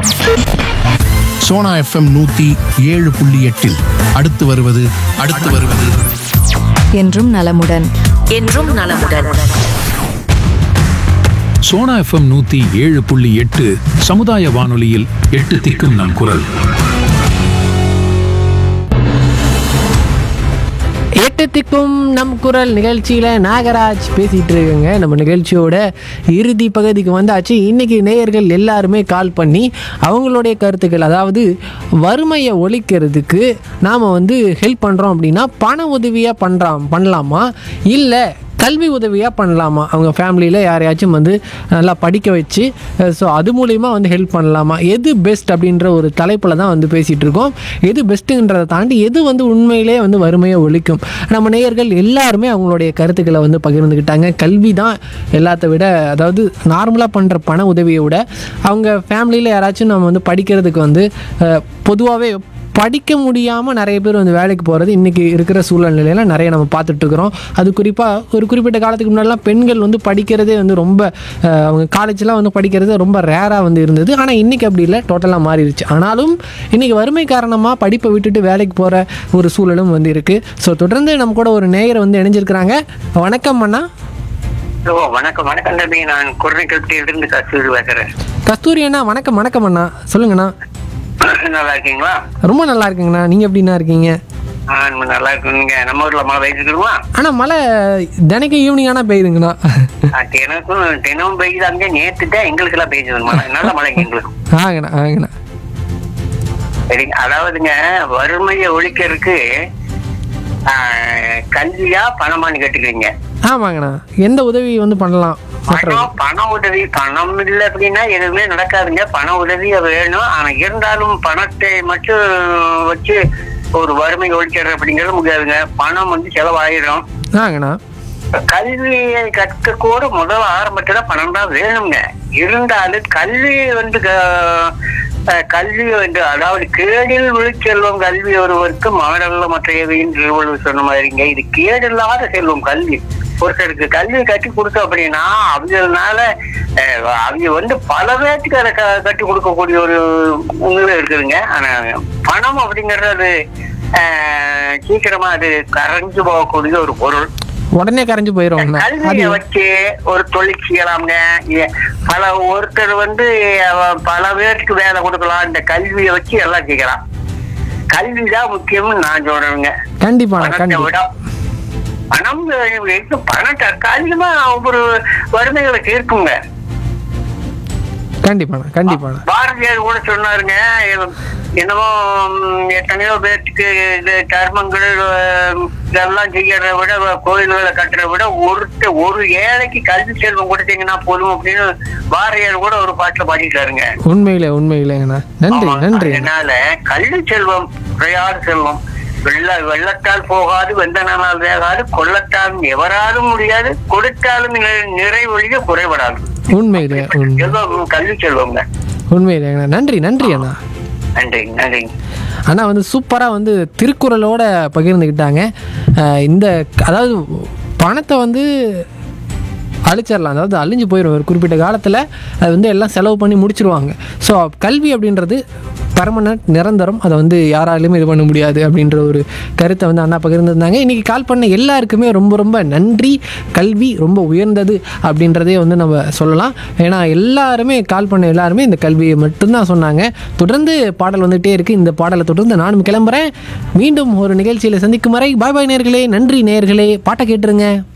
Sona FM நூத்தி ஏழு புள்ளி எட்டில் அடுத்து வருவது அடுத்து வருவது என்றும் நலமுடன் என்றும் நலமுடன் சோனா எஃப்எம் நூத்தி ஏழு புள்ளி எட்டு சமுதாய வானொலியில் எட்டு திக்கும் நம் குரல் எட்டு திக்கும் நம் குரல் நிகழ்ச்சியில் நாகராஜ் பேசிகிட்டு இருக்குங்க நம்ம நிகழ்ச்சியோட இறுதி பகுதிக்கு வந்தாச்சு இன்றைக்கி நேயர்கள் எல்லாருமே கால் பண்ணி அவங்களுடைய கருத்துக்கள் அதாவது வறுமையை ஒழிக்கிறதுக்கு நாம் வந்து ஹெல்ப் பண்ணுறோம் அப்படின்னா பண உதவியாக பண்ணுறோம் பண்ணலாமா இல்லை கல்வி உதவியாக பண்ணலாமா அவங்க ஃபேமிலியில் யாரையாச்சும் வந்து நல்லா படிக்க வச்சு ஸோ அது மூலிமா வந்து ஹெல்ப் பண்ணலாமா எது பெஸ்ட் அப்படின்ற ஒரு தலைப்பில் தான் வந்து பேசிகிட்டு இருக்கோம் எது பெஸ்ட்டுன்றதை தாண்டி எது வந்து உண்மையிலே வந்து வறுமையை ஒழிக்கும் நம்ம நேயர்கள் எல்லாருமே அவங்களுடைய கருத்துக்களை வந்து பகிர்ந்துக்கிட்டாங்க கல்வி தான் எல்லாத்த விட அதாவது நார்மலாக பண்ணுற பண உதவியை விட அவங்க ஃபேமிலியில் யாராச்சும் நம்ம வந்து படிக்கிறதுக்கு வந்து பொதுவாகவே படிக்க முடியாமல் நிறைய பேர் வந்து வேலைக்கு போகிறது இன்றைக்கி இருக்கிற சூழ்நிலையில நிறைய நம்ம பார்த்துட்ருக்குறோம் அது குறிப்பாக ஒரு குறிப்பிட்ட காலத்துக்கு முன்னாடிலாம் பெண்கள் வந்து படிக்கிறதே வந்து ரொம்ப அஹ், அவங்க காலேஜ்லாம் வந்து படிக்கிறது ரொம்ப ரேராக வந்து இருந்தது ஆனால் இன்றைக்கி அப்படி இல்லை டோட்டலாக மாறிடுச்சு ஆனாலும் இன்றைக்கி வறுமை காரணமாக படிப்பை விட்டுட்டு வேலைக்கு போகிற ஒரு சூழலும் வந்து இருக்குது ஸோ தொடர்ந்து நம்ம கூட ஒரு நேயர் வந்து இணைஞ்சிருக்கிறாங்க வணக்கம் அண்ணா ஓ வணக்கம் வணக்கம் தம்பி நான் குரணைக்கல்ட்டியிலிருந்து கஸ்தூரி பேசுறேன் கஸ்தூரி அண்ணா வணக்கம் வணக்கம் அண்ணா சொல்லுங்கண்ணா நல்லா இருக்கீங்களா ரொம்ப நல்லா இருக்குங்கண்ணா நீங்கள் எப்படிண்ணா இருக்கீங்க ஆ, நம்ம நல்லா இருக்குங்க நம்ம ஊர்ல மழை பெய்ஞ்சுக்கிடுமா ஆனால் மழை தினைக்கும் ஈவினிங் ஆனால் பெய்யுதுங்கண்ணா எனக்கும் தினமும் பெய்யுது அங்கே நேத்து தான் எங்களுக்கு எல்லாம் பெய்யுது மழை நல்ல மழைங்க எங்களுக்கு ஆங்கண்ணா ஆங்கண்ணா சரி அதாவதுங்க வறுமையை ஒழிக்கிறதுக்கு ஆ, கல்வியா பணமான்னு கேட்டுக்கிறீங்க ஆமாங்கண்ணா எந்த உதவி வந்து பண்ணலாம் மற்ற பணம் பண உதவி பணம் இல்லை அப்படின்னா எதுவுமே நடக்காதுங்க பண உதவி வேணும் ஆனா இருந்தாலும் பணத்தை மட்டும் வச்சு ஒரு வறுமை ஒழிக்கிறது அப்படிங்கிறது முடியாதுங்க பணம் வந்து செலவாயிடும் ஆங்கண்ணா கல்வியை கற்க கூட முதல் ஆரம்பத்துல பணம் தான் வேணுங்க இருந்தாலும் கல்வி வந்து க- அஹ் கல்வி வந்து அதாவது கேடில் விழுச்செல்வம் கல்வி ஒருவருக்கு மாடல்ல மற்றையவையின் திருவள்ளுவர் சொன்ன மாதிரிங்க இது கேடில்லாத செல்வம் கல்வி ஒருத்தருக்கு கல்வி கட்டி கொடுத்தோம் அப்படின்னா அவங்களால அஹ், அவங்க வந்து பல பேர்த்துக்கு அதை க- கட்டி கொடுக்கக்கூடிய ஒரு உண்மையில இருக்குதுங்க ஆனா பணம் அப்படிங்கிறது அஹ், சீக்கிரமா அது கரைஞ்சு போகக்கூடிய ஒரு பொருள் உடனே கரைஞ்சு போயிடுவோங்கண்ணா அது கல்வியை வச்சு ஒரு தொழில் செய்யலாம்ங்க ஏ- பல ஒருத்தர் வந்து அவ- பல பேருக்கு வேலை கொடுக்கலாம் இந்த கல்வியை வச்சு எல்லாம் செய்யலாம் கல்வி தான் முக்கியம்னு நான் சொல்றேங்க கண்டிப்பாண்ணா பணத்தை கண்டிப்பா விட பணம் எங்க பணம் தற்காலிகமா ஒவ்வொரு வறுமைகளை தீர்க்குங்க கண்டிப்பாண்ணா கண்டிப்பாண்ணா பாரதியார் கூட சொன்னாருங்க எ- என்னமோ ம், எத்தனையோ பேர்த்துக்கு இது கர்மங்கள் அஹ், இதெல்லாம் செய்யறத விட கோயில்களை கட்டுறத விட ஒருத்த ஒரு ஏழைக்கு கல்வி செல்வம் கொடுத்தீங்கன்னா போதும் அப்படின்னு பாரதியார் கூட ஒரு பாட்டுல பாடிட்டாருங்க உண்மையிலே உண்மையிலேங்கண்ணா நன்றி ஆமா. நன்றி அதனால கல்வி செல்வம் குறையாத செல்வம் வெள்ள வெள்ளத்தால் போகாது வெந்தனால் வேகாது கொள்ளத்தாலும் எவராலும் முடியாது கொடுத்தாலும் நி- நிறைவொழிய குறைபடாது உண்மையிலே உண்மை செல்வம் கல்வி செல்வங்க உண்மையிலேங்கண்ணா நன்றி நன்றி அண்ணா நன்றி நன்றி அண்ணா வந்து சூப்பராக வந்து திருக்குறளோட பகிர்ந்துக்கிட்டாங்க அஹ் இந்த அதாவது பணத்தை வந்து அழிச்சிடலாம் அதாவது அழிஞ்சு போயிடும் ஒரு குறிப்பிட்ட காலத்தில் அது வந்து எல்லாம் செலவு பண்ணி முடிச்சிருவாங்க ஸோ கல்வி அப்படின்றது பர்மனன்ட் நிரந்தரம் அதை வந்து யாராலையுமே இது பண்ண முடியாது அப்படின்ற ஒரு கருத்தை வந்து அண்ணா பகிர்ந்திருந்தாங்க இன்றைக்கி கால் பண்ண எல்லாருக்குமே ரொம்ப ரொம்ப நன்றி கல்வி ரொம்ப உயர்ந்தது அப்படின்றதே வந்து நம்ம சொல்லலாம் ஏன்னா எல்லாருமே கால் பண்ண எல்லாருமே இந்த கல்வியை மட்டும்தான் சொன்னாங்க தொடர்ந்து பாடல் வந்துகிட்டே இருக்குது இந்த பாடலை தொடர்ந்து நானும் கிளம்புறேன் மீண்டும் ஒரு நிகழ்ச்சியில் சந்திக்கும் வரை பாய் பாய் நேர்களே நன்றி நேர்களே பாட்டை கேட்டுருங்க